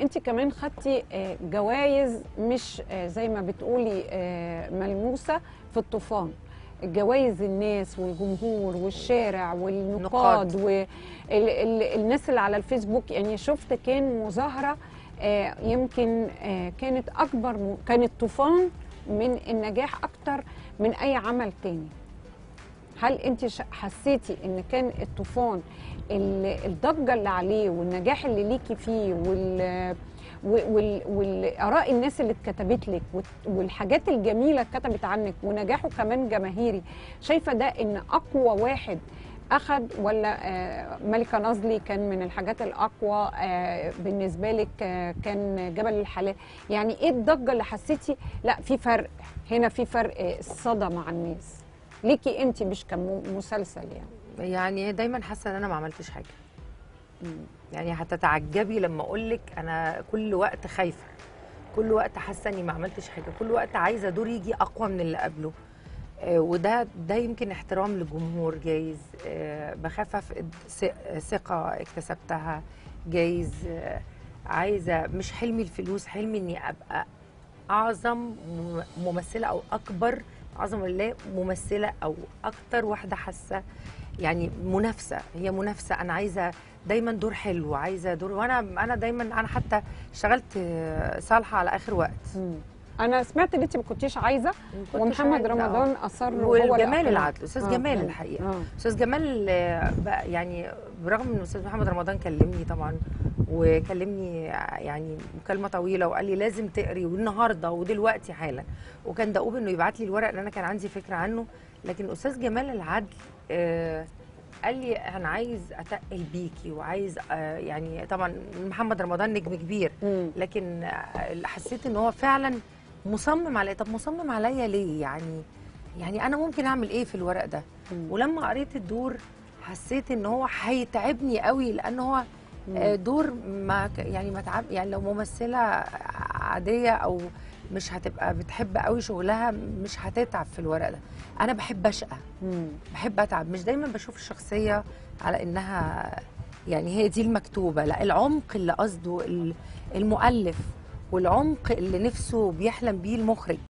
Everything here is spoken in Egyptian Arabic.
انت كمان خدتي جوائز مش آه، زي ما بتقولي آه، ملموسه في الطوفان جوائز الناس والجمهور والشارع والنقاد والناس اللي على الفيسبوك يعني شفت كان مظاهره آه، يمكن آه، كانت اكبر م- كانت طوفان من النجاح اكتر من اي عمل تاني هل انت ش- حسيتي ان كان الطوفان ال- الضجه اللي عليه والنجاح اللي ليكي فيه وال و- وال- والاراء الناس اللي اتكتبت لك وال- والحاجات الجميله اتكتبت عنك ونجاحه كمان جماهيري شايفه ده ان اقوى واحد اخد ولا آه، ملكه نازلي كان من الحاجات الاقوى آه، بالنسبه لك آه، كان جبل الحلال يعني ايه الضجه اللي حسيتي لا في فرق هنا في فرق آه، الصدى مع الناس ليكي انت مش كمسلسل يعني يعني دايما حاسه ان انا ما عملتش حاجه مم. يعني هتتعجبي لما اقول لك انا كل وقت خايفه كل وقت حاسه اني ما عملتش حاجه كل وقت عايزه دور يجي اقوى من اللي قبله آه، وده ده يمكن احترام للجمهور جايز آه، بخاف افقد ث- ثقه اكتسبتها جايز آه، عايزه مش حلمي الفلوس حلمي اني ابقى اعظم مم- ممثله او اكبر اعظم الله ممثله او اكتر واحده حاسه يعني منافسه هي منافسه انا عايزه دايما دور حلو عايزه دور وانا انا دايما انا حتى اشتغلت آه، صالحه على اخر وقت انا سمعت ان انت ما كنتش عايزه كنت ومحمد عايزة، آه. رمضان اصر وهو اللي والجمال أقنعه. العدل استاذ آه، جمال آه، الحقيقه آه. استاذ جمال آه، بقى يعني برغم ان استاذ محمد رمضان كلمني طبعا وكلمني يعني مكالمه طويله وقال لي لازم تقري والنهارده ودلوقتي حالا وكان دؤوب انه يبعت لي الورق لان انا كان عندي فكره عنه لكن استاذ جمال العدل آه، قال لي انا عايز اتقل بيكي وعايز آه، يعني طبعا محمد رمضان نجم كبير مم. لكن آه، حسيت ان هو فعلا مصمم عليا طب مصمم عليا ليه يعني يعني انا ممكن اعمل ايه في الورق ده مم. ولما قريت الدور حسيت ان هو هيتعبني قوي لان هو آه، دور ما ك- يعني ما تعب يعني لو ممثله عاديه او مش هتبقى بتحب قوي شغلها مش هتتعب في الورق ده انا بحب اشقى مم. بحب اتعب مش دايما بشوف الشخصيه على انها يعني هي دي المكتوبه لا العمق اللي قصده ال- المؤلف والعمق اللي نفسه بيحلم بيه المخرج